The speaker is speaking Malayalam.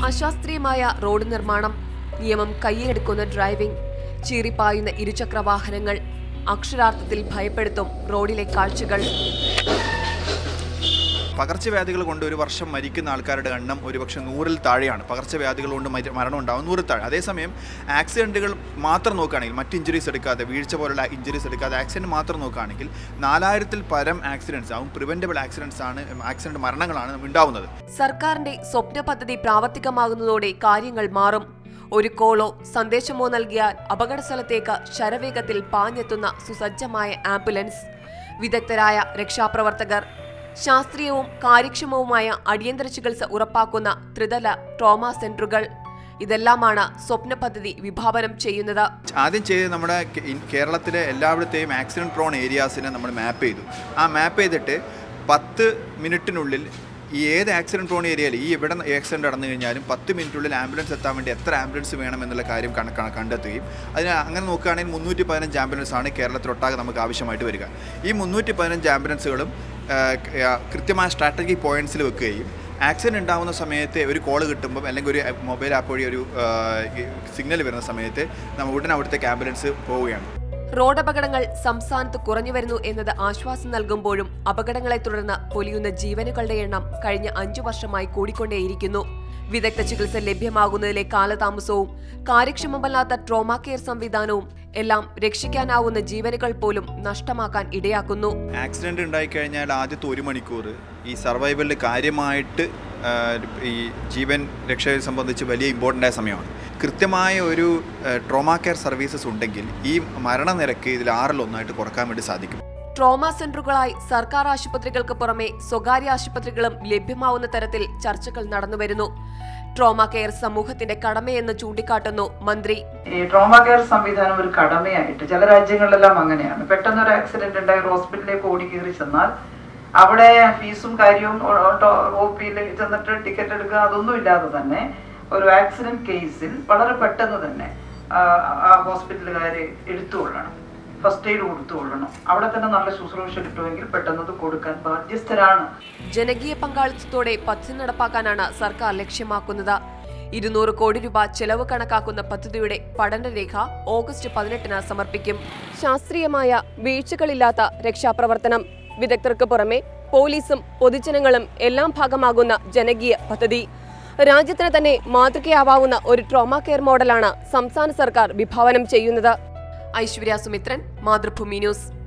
അശാസ്ത്രീയമായ റോഡ് നിർമ്മാണം നിയമം കയ്യിലെടുക്കുന്ന ഡ്രൈവിംഗ് ചീറിപ്പായുന്ന ഇരുചക്ര വാഹനങ്ങൾ അക്ഷരാർത്ഥത്തിൽ ഭയപ്പെടുത്തും റോഡിലെ കാഴ്ചകൾ പകർച്ചവ്യാധികൾ കൊണ്ട് ഒരു വർഷം മരിക്കുന്ന ആൾക്കാരുടെ എണ്ണം ഒരുപക്ഷെ നൂറിൽ താഴെയാണ് പകർച്ചവ്യാധികൾ കൊണ്ട് മരി- മരണം ഉണ്ടാവും നൂറിൽ താഴെ അതേസമയം ആക്സിഡൻറ്റുകൾ മാത്രം നോക്കുകയാണെങ്കിൽ മറ്റ് ഇഞ്ചുറീസ് എടുക്കാതെ വീഴ്ച പോലുള്ള ഇഞ്ചുറീസ് എടുക്കാതെ ആക്സിഡൻറ്റ് മാത്രം നോക്കുകയാണെങ്കിൽ നാലായിരത്തിൽ പരം ആക്സിഡൻസ് ആവും പ്രിവെൻറ്റബിൾ ആക്സിഡൻസ് ആണ് ആക്സിഡൻറ്റ് മരണങ്ങളാണ് ഉണ്ടാവുന്നത് സർക്കാരിന്റെ സ്വപ്ന പദ്ധതി പ്രാവർത്തികമാകുന്നതോടെ കാര്യങ്ങൾ മാറും ഒരു കോളോ സന്ദേശമോ നൽകിയാൽ അപകട സ്ഥലത്തേക്ക് ശരവേഗത്തിൽ പാഞ്ഞെത്തുന്ന സുസജ്ജമായ ആംബുലൻസ് വിദഗ്ധരായ രക്ഷാപ്രവർത്തകർ ശാസ്ത്രീയവും കാര്യക്ഷമവുമായ അടിയന്തര ചികിത്സ ഉറപ്പാക്കുന്ന ത്രിതല ട്രോമ സെന്ററുകൾ ഇതെല്ലാമാണ് സ്വപ്ന പദ്ധതി വിഭാവനം ചെയ്യുന്നത് ആദ്യം ചെയ്ത് നമ്മുടെ കേ- ഇൻ- കേരളത്തിലെ എല്ലായിടത്തെയും ആക്സിഡൻറ്റ് പ്രോൺ ഏരിയാസിനെ നമ്മൾ മാപ്പ് ചെയ്തു ആ മാപ്പ് ചെയ്തിട്ട് പത്ത് മിനിറ്റിനുള്ളിൽ ഈ ഏത് ആക്സിഡൻറ്റ് പ്രോൺ ഏരിയയിൽ ഈ എവിടെ ആക്സിഡൻറ്റ് നടന്നു കഴിഞ്ഞാലും പത്ത് മിനിറ്റുള്ളിൽ ആംബുലൻസ് എത്താൻ വേണ്ടി എത്ര ആംബുലൻസ് വേണം എന്നുള്ള കാര്യം കണ- കണ- കണ്ടെത്തുകയും അതിന് അങ്ങനെ നോക്കുകയാണെങ്കിൽ മുന്നൂറ്റി പതിനഞ്ച് ആംബുലൻസ് ആണ് കേരളത്തിലൊട്ടാകെ നമുക്ക് ആവശ്യമായിട്ട് വരിക ഈ മുന്നൂറ്റി പതിനഞ്ച് ആംബുലൻസുകളും ആ, ക- ആ, കൃത്യമായ സ്ട്രാറ്റജിക് പോയിന്റ്സിൽ വെക്കുകയും ആക്സിഡൻറ്റ് ഉണ്ടാകുന്ന സമയത്ത് ഒരു കോൾ കിട്ടുമ്പോൾ അല്ലെങ്കിൽ ഒരു മൊബൈൽ ആപ്പ് വഴി ഒരു സിഗ്നൽ വരുന്ന സമയത്ത് നമ്മൾ ഉടനെ അവിടുത്തേക്ക് ആംബുലൻസ് പോവുകയാണ് റോഡപകടങ്ങൾ സംസ്ഥാനത്ത് കുറഞ്ഞു വരുന്നു എന്നത് ആശ്വാസം നൽകുമ്പോഴും അപകടങ്ങളെ തുടർന്ന് പൊലിയുന്ന ജീവനുകളുടെ എണ്ണം കഴിഞ്ഞ അഞ്ചു വർഷമായി കൂടിക്കൊണ്ടേയിരിക്കുന്നു വിദഗ്ധ ചികിത്സ ലഭ്യമാകുന്നതിലെ കാലതാമസവും കാര്യക്ഷമമല്ലാത്ത ട്രോമാ കെയർ സംവിധാനവും എല്ലാം രക്ഷിക്കാനാവുന്ന ജീവനുകൾ പോലും നഷ്ടമാക്കാൻ ഇടയാക്കുന്നു ആക്സിഡൻറ്റ് ഉണ്ടായിക്കഴിഞ്ഞാൽ ആദ്യത്തെ ഒരു മണിക്കൂർ ഈ സർവൈവലിൽ കാര്യമായിട്ട് ആ, ഈ ജീവൻ രക്ഷയെ സംബന്ധിച്ച് വലിയ ഇമ്പോർട്ടൻ്റ് ആയ സമയമാണ് കൃത്യമായ ഒരു ട്രോമാ കെയർ സർവീസസ് ഉണ്ടെങ്കിൽ ഈ മരണനിരക്ക് ഇതിൽ ആറിലൊന്നായിട്ട് കുറക്കാൻ വേണ്ടി സാധിക്കും ട്രോമ സെന്ററുകളായി സർക്കാർ ആശുപത്രികൾക്ക് പുറമെ സ്വകാര്യ ആശുപത്രികളും ലഭ്യമാവുന്ന തരത്തിൽ ചർച്ചകൾ നടന്നുവരുന്നു ട്രോമ കെയർ സമൂഹത്തിന്റെ കടമയെന്ന് ചൂണ്ടിക്കാട്ടുന്നു മന്ത്രി ഈ ട്രോമ കെയർ സംവിധാനം ഒരു കടമയായിട്ട് ചില രാജ്യങ്ങളിലെല്ലാം അങ്ങനെയാണ് പെട്ടെന്ന് ഒരു ആക്സിഡന്റ് ഉണ്ടായി ഒരു ഹോസ്പിറ്റലിലേക്ക് ഓടി കയറി ചെന്നാൽ അവിടെ ഫീസും കാര്യവും ഒ പിയിൽ ചെന്നിട്ട് ടിക്കറ്റ് എടുക്കുക അതൊന്നും ഇല്ലാതെ തന്നെ ഒരു ആക്സിഡന്റ് കേസിൽ വളരെ പെട്ടെന്ന് തന്നെ ആ, ആ ഹോസ്പിറ്റലുകാർ എടുത്തുകൊള്ളണം ഫസ്റ്റ് എയ്ഡ് കൊടുത്തുകൊള്ളണം അവിടെ തന്നെ നല്ല ശുശ്രൂഷ കിട്ടുമെങ്കിൽ പെട്ടെന്ന് അത് കൊടുക്കാൻ ബാധ്യസ്ഥരാണ് ജനകീയ പങ്കാളിത്തത്തോടെ പദ്ധതി നടപ്പാക്കാനാണ് സർക്കാർ ലക്ഷ്യമാക്കുന്നത് ഇരുന്നൂറ് കോടി രൂപ ചെലവ് കണക്കാക്കുന്ന പദ്ധതിയുടെ പഠനരേഖ ഓഗസ്റ്റ് പതിനെട്ടിന് സമർപ്പിക്കും ശാസ്ത്രീയമായ വീഴ്ചകളില്ലാത്ത രക്ഷാപ്രവർത്തനം വിദഗ്ധർക്ക് പുറമെ പോലീസും പൊതുജനങ്ങളും എല്ലാം ഭാഗമാകുന്ന ജനകീയ പദ്ധതി രാജ്യത്തിന് തന്നെ മാതൃകയാവാവുന്ന ഒരു ട്രോമ കെയർ മോഡലാണ് സംസ്ഥാന സർക്കാർ വിഭാവനം ചെയ്യുന്നത് ഐശ്വര്യ സുമിത്രൻ മാതൃഭൂമി ന്യൂസ്